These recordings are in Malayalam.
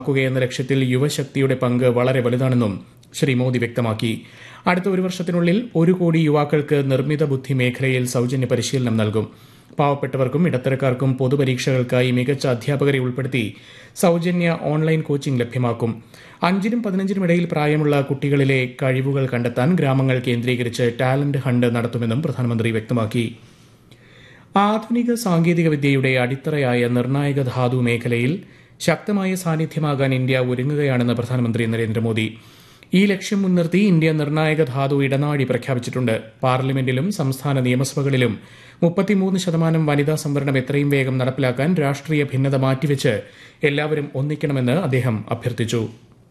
ക്കുകയെന്ന ലക്ഷ്യത്തിൽ യുവശക്തിയുടെ പങ്ക് വളരെ വലുതാണെന്നും ശ്രീ മോദി വ്യക്തമാക്കി അടുത്ത ഒരു വർഷത്തിനുള്ളിൽ ഒരു കോടി യുവാക്കൾക്ക് നിർമ്മിത ബുദ്ധി മേഖലയിൽ സൌജന്യ പരിശീലനം നൽകും പാവപ്പെട്ടവർക്കും ഇടത്തരക്കാർക്കും പൊതുപരീക്ഷകൾക്കായി മികച്ച അധ്യാപകരെ ഉൾപ്പെടുത്തി സൌജന്യ ഓൺലൈൻ കോച്ചിംഗ് ലഭ്യമാക്കും അഞ്ചിനും പതിനഞ്ചിനും ഇടയിൽ പ്രായമുള്ള കുട്ടികളിലെ കഴിവുകൾ കണ്ടെത്താൻ ഗ്രാമങ്ങൾ കേന്ദ്രീകരിച്ച് ടാലന്റ് ഹണ്ട് നടത്തുമെന്നും പ്രധാനമന്ത്രി വ്യക്തമാക്കി ആധുനിക സാങ്കേതിക വിദ്യയുടെ അടിത്തറയായ നിർണായക ധാതു മേഖലയിൽ ശക്തമായ സാന്നിധ്യമാകാൻ ഇന്ത്യ ഒരുങ്ങുകയാണെന്ന് പ്രധാനമന്ത്രി നരേന്ദ്രമോദി ഈ ലക്ഷ്യം മുൻനിർത്തി ഇന്ത്യ നിർണായക ധാതു ഇടനാഴി പ്രഖ്യാപിച്ചിട്ടുണ്ട് പാർലമെന്റിലും സംസ്ഥാന നിയമസഭകളിലും മുപ്പത്തിമൂന്ന് ശതമാനം വനിതാ സംവരണം എത്രയും വേഗം നടപ്പിലാക്കാൻ രാഷ്ട്രീയ ഭിന്നത മാറ്റിവെച്ച് എല്ലാവരും ഒന്നിക്കണമെന്ന് അദ്ദേഹം അഭ്യർത്ഥിച്ചു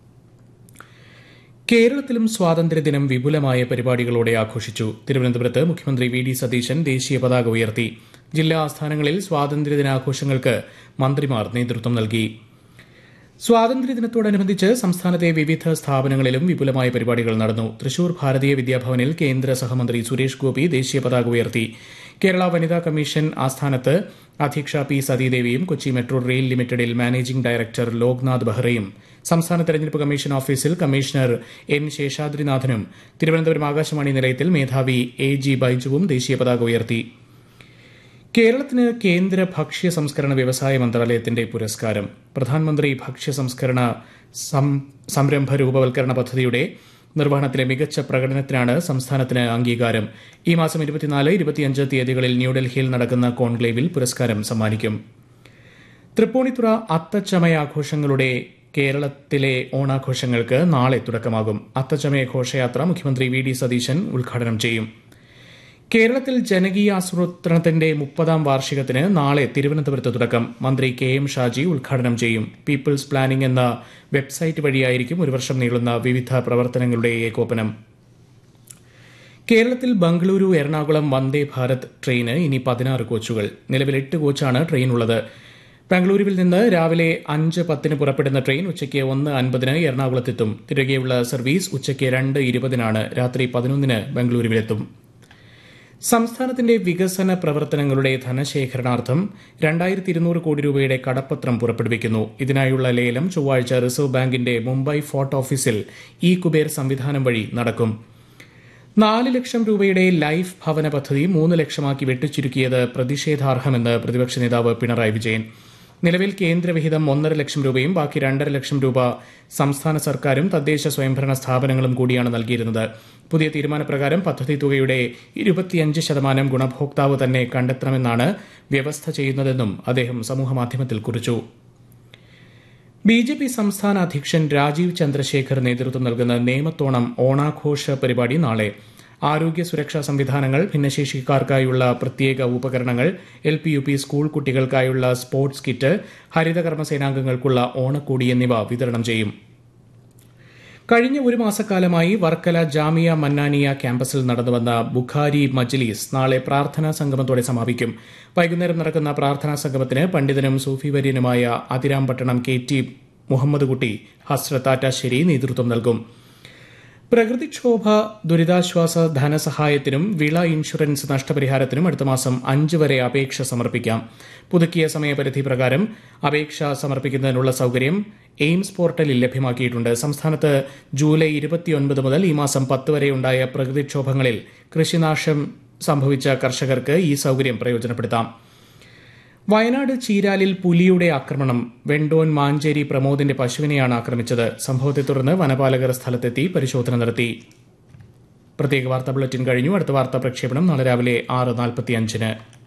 കേരളത്തിലും സ്വാതന്ത്ര്യദിനം വിപുലമായ പരിപാടികളോടെ ആഘോഷിച്ചു തിരുവനന്തപുരത്ത് മുഖ്യമന്ത്രി വി ഡി സതീശൻ ദേശീയ പതാക ഉയർത്തി ജില്ലാ ആസ്ഥാനങ്ങളിൽ സ്വാതന്ത്ര്യദിനാഘോഷങ്ങൾക്ക് മന്ത്രിമാർ നേതൃത്വം നൽകി സ്വാതന്ത്ര്യദിനത്തോടനുബന്ധിച്ച് സംസ്ഥാനത്തെ വിവിധ സ്ഥാപനങ്ങളിലും വിപുലമായ പരിപാടികൾ നടന്നു തൃശൂർ ഭാരതീയ വിദ്യാഭവനിൽ കേന്ദ്ര സഹമന്ത്രി സുരേഷ് ഗോപി ദേശീയ പതാക ഉയർത്തി കേരള വനിതാ കമ്മീഷൻ ആസ്ഥാനത്ത് അധ്യക്ഷ പി സതീദേവിയും കൊച്ചി മെട്രോ റെയിൽ ലിമിറ്റഡിൽ മാനേജിംഗ് ഡയറക്ടർ ലോക്നാഥ് ബെഹ്റയും സംസ്ഥാന തെരഞ്ഞെടുപ്പ് കമ്മീഷൻ ഓഫീസിൽ കമ്മീഷണർ എൻ ശേഷാദ്രിനാഥനും തിരുവനന്തപുരം ആകാശവാണി നിലയത്തിൽ മേധാവി എ ജി ബൈജുവും ദേശീയ പതാക ഉയർത്തി കേരളത്തിന് കേന്ദ്ര ഭക്ഷ്യ സംസ്കരണ വ്യവസായ മന്ത്രാലയത്തിന്റെ പുരസ്കാരം പ്രധാനമന്ത്രി ഭക്ഷ്യ സംസ്കരണ സംരംഭ രൂപവൽക്കരണ പദ്ധതിയുടെ നിർവഹണത്തിലെ മികച്ച പ്രകടനത്തിനാണ് സംസ്ഥാനത്തിന് അംഗീകാരം ഈ മാസം ഇരുപത്തിനാല് ഇരുപത്തിയഞ്ച് തീയതികളിൽ ന്യൂഡൽഹിയിൽ നടക്കുന്ന കോൺക്ലേവിൽ പുരസ്കാരം സമ്മാനിക്കും തൃപ്പൂണിത്തുറ അത്തച്ചമയാഘോഷങ്ങളുടെ കേരളത്തിലെ ഓണാഘോഷങ്ങൾക്ക് നാളെ തുടക്കമാകും അത്തച്ചമയ ഘോഷയാത്ര മുഖ്യമന്ത്രി വി ഡി സതീശൻ ഉദ്ഘാടനം ചെയ്യും കേരളത്തിൽ ജനകീയാസൂത്രണത്തിന്റെ മുപ്പതാം വാർഷികത്തിന് നാളെ തിരുവനന്തപുരത്ത് തുടക്കം മന്ത്രി കെ എം ഷാജി ഉദ്ഘാടനം ചെയ്യും പീപ്പിൾസ് പ്ലാനിംഗ് എന്ന വെബ്സൈറ്റ് വഴിയായിരിക്കും ഒരു വർഷം നീളുന്ന വിവിധ പ്രവർത്തനങ്ങളുടെ ഏകോപനം കേരളത്തിൽ ബംഗളൂരു എറണാകുളം വന്ദേ ഭാരത് ട്രെയിന് ഇനി പതിനാറ് കോച്ചുകൾ നിലവിൽ എട്ട് കോച്ചാണ് ട്രെയിനുള്ളത് ബംഗളൂരുവിൽ നിന്ന് രാവിലെ അഞ്ച് പത്തിന് പുറപ്പെടുന്ന ട്രെയിൻ ഉച്ചയ്ക്ക് ഒന്ന് അൻപതിന് എറണാകുളത്തെത്തും തിരികെയുള്ള സർവീസ് ഉച്ചയ്ക്ക് രണ്ട് ഇരുപതിനാണ് രാത്രി പതിനൊന്നിന് ബംഗളൂരുവിലെത്തും സംസ്ഥാനത്തിന്റെ വികസന പ്രവർത്തനങ്ങളുടെ ധനശേഖരണാർത്ഥം രണ്ടായിരത്തി ഇരുന്നൂറ് കോടി രൂപയുടെ കടപ്പത്രം പുറപ്പെടുവിക്കുന്നു ഇതിനായുള്ള ലേലം ചൊവ്വാഴ്ച റിസർവ് ബാങ്കിന്റെ മുംബൈ ഫോർട്ട് ഓഫീസിൽ ഇ കുബേർ സംവിധാനം വഴി നടക്കും നാല് ലക്ഷം രൂപയുടെ ലൈഫ് ഭവന പദ്ധതി മൂന്ന് ലക്ഷമാക്കി വെട്ടിച്ചുരുക്കിയത് പ്രതിഷേധാർഹമെന്ന് പ്രതിപക്ഷ നേതാവ് പിണറായി വിജയൻ നിലവിൽ കേന്ദ്രവിഹിതം ഒന്നര ലക്ഷം രൂപയും ബാക്കി രണ്ടര ലക്ഷം രൂപ സംസ്ഥാന സർക്കാരും തദ്ദേശ സ്വയംഭരണ സ്ഥാപനങ്ങളും കൂടിയാണ് നൽകിയിരുന്നത് പുതിയ തീരുമാനപ്രകാരം പദ്ധതി തുകയുടെ ഇരുപത്തിയഞ്ച് ശതമാനം ഗുണഭോക്താവ് തന്നെ കണ്ടെത്തണമെന്നാണ് വ്യവസ്ഥ ചെയ്യുന്നതെന്നും അദ്ദേഹം സമൂഹമാധ്യമത്തിൽ കുറിച്ചു ബി ജെ പി സംസ്ഥാന അധ്യക്ഷൻ രാജീവ് ചന്ദ്രശേഖർ നേതൃത്വം നൽകുന്ന നേമത്തോണം ഓണാഘോഷ പരിപാടി നാളെ ആരോഗ്യ സുരക്ഷാ സംവിധാനങ്ങൾ ഭിന്നശേഷിക്കാർക്കായുള്ള പ്രത്യേക ഉപകരണങ്ങൾ L P U P school കുട്ടികൾക്കായുള്ള സ്പോർട്സ് കിറ്റ് ഹരിതകർമ്മ സേനാംഗങ്ങൾക്കുള്ള ഓണക്കോടി എന്നിവ വിതരണം ചെയ്യും കഴിഞ്ഞ ഒരു മാസക്കാലമായി വർക്കല ജാമിയ മന്നാനിയ ക്യാമ്പസിൽ നടന്നുവന്ന ബുഖാരി മജ്ലിസ് നാളെ പ്രാർത്ഥനാ സംഗമത്തോടെ സമാപിക്കും വൈകുന്നേരം നടക്കുന്ന പ്രാർത്ഥനാ സംഗമത്തിന് പണ്ഡിതനും സൂഫിവര്യനുമായ അതിരാമ്പട്ടണം കെ ടി മുഹമ്മദ് കുട്ടി ഹസ്രത്താറ്റാശ്ശേരി നേതൃത്വം നൽകും പ്രകൃതിക്ഷോഭ ദുരിതാശ്വാസ ധനസഹായത്തിനും വിള ഇൻഷുറൻസ് നഷ്ടപരിഹാരത്തിനും അടുത്ത മാസം അഞ്ച് വരെ അപേക്ഷ സമർപ്പിക്കാം പുതുക്കിയ സമയപരിധി പ്രകാരം അപേക്ഷ സമർപ്പിക്കുന്നതിനുള്ള സൌകര്യം എയിംസ് പോർട്ടലിൽ ലഭ്യമാക്കിയിട്ടുണ്ട് സംസ്ഥാനത്ത് ജൂലൈ ഇരുപത്തിയൊൻപത് മുതൽ ഈ മാസം പത്ത് വരെയുണ്ടായ പ്രകൃതിക്ഷോഭങ്ങളിൽ കൃഷിനാശം സംഭവിച്ച കർഷകർക്ക് ഈ സൌകര്യം പ്രയോജനപ്പെടുത്താം വയനാട് ചീരാലിൽ പുലിയുടെ ആക്രമണം വെണ്ടോൻ മാഞ്ചേരി പ്രമോദിന്റെ പശുവിനെയാണ് ആക്രമിച്ചത് സംഭവത്തെ തുടർന്ന് വനപാലകർ സ്ഥലത്തെത്തി പരിശോധന നടത്തി പ്രത്യേക വാർത്താ ബുള്ളറ്റിൻ കഴിഞ്ഞു അടുത്ത വാർത്താ പ്രക്ഷേപണം നാളെ രാവിലെ ആറ് നാൽപ്പത്തിയഞ്ചിന്